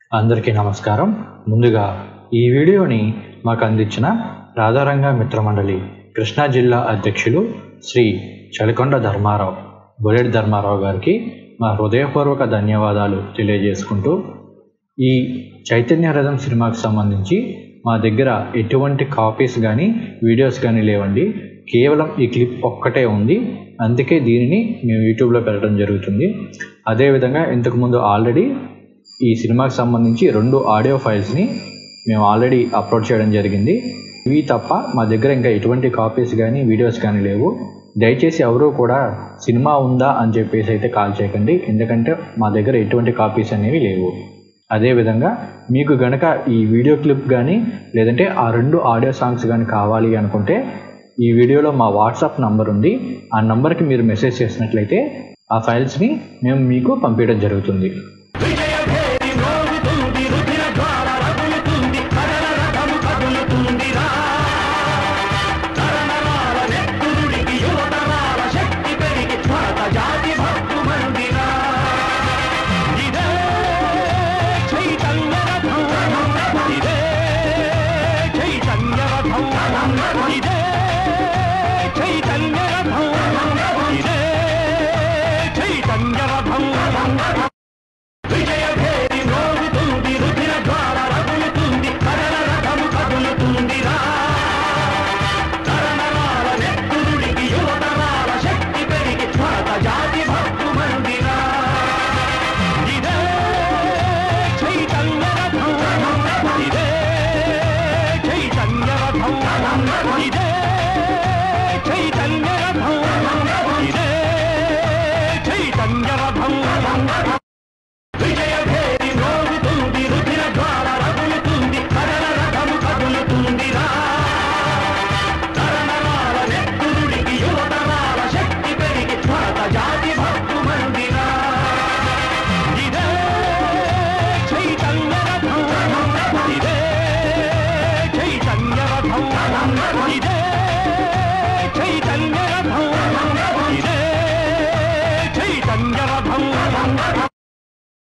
అందరికీ నమస్కారం ముందుగా ఈ వీడియోని మాకు అందించిన రాధారంగ మిత్రమండలి కృష్ణా జిల్లా అధ్యక్షులు శ్రీ చలికొండ ధర్మారావు బుల్లెట్ ధర్మారావు గారికి మా హృదయపూర్వక ధన్యవాదాలు తెలియజేసుకుంటూ ఈ చైతన్య రథం సినిమాకి సంబంధించి మా దగ్గర ఎటువంటి కాపీస్ కానీ వీడియోస్ కానీ లేవండి కేవలం ఈ క్లిప్ ఒక్కటే ఉంది అందుకే దీనిని మేము యూట్యూబ్లో పెట్టడం జరుగుతుంది అదేవిధంగా ఇంతకుముందు ఆల్రెడీ ఈ సినిమాకి సంబంధించి రెండు ఆడియో ఫైల్స్ని మేము ఆల్రెడీ అప్లోడ్ చేయడం జరిగింది ఇవి తప్ప మా దగ్గర ఇంకా ఎటువంటి కాపీస్ కానీ వీడియోస్ కానీ లేవు దయచేసి ఎవరూ కూడా సినిమా ఉందా అని చెప్పేసి అయితే కాల్ చేయకండి ఎందుకంటే మా దగ్గర ఎటువంటి కాపీస్ అనేవి లేవు అదేవిధంగా మీకు గనక ఈ వీడియో క్లిప్ కానీ లేదంటే ఆ రెండు ఆడియో సాంగ్స్ కానీ కావాలి అనుకుంటే ఈ వీడియోలో మా వాట్సాప్ నంబర్ ఉంది ఆ నంబర్కి మీరు మెసేజ్ చేసినట్లయితే ఆ ఫైల్స్ని మేము మీకు పంపించడం జరుగుతుంది